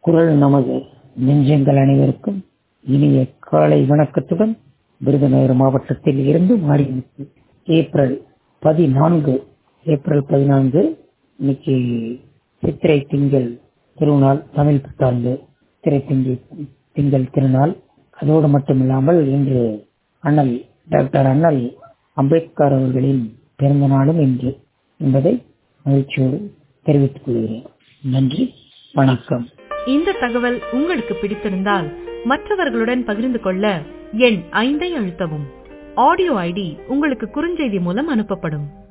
குரல் நமது நெஞ்சங்கள் அனைவருக்கும் இனிய காலை வணக்கத்துடன் விருதுநகர் மாவட்டத்தில் இருந்து மாறிமுத்து ஏப்ரல் பதினான்கு ஏப்ரல் பதினான்கு இன்னைக்கு சித்திரை திங்கள் திருநாள் தமிழ் புத்தாண்டு சித்திரை திங்கள் திங்கள் திருநாள் அதோடு மட்டுமில்லாமல் இன்று அண்ணல் டாக்டர் அண்ணல் அம்பேத்கர் அவர்களின் பிறந்த நாளும் இன்று என்பதை மகிழ்ச்சியோடு தெரிவித்துக் கொள்கிறேன் நன்றி வணக்கம் இந்த தகவல் உங்களுக்கு பிடித்திருந்தால் மற்றவர்களுடன் பகிர்ந்து கொள்ள எண் ஐந்தை அழுத்தவும் ஆடியோ ஐடி உங்களுக்கு குறுஞ்செய்தி மூலம் அனுப்பப்படும்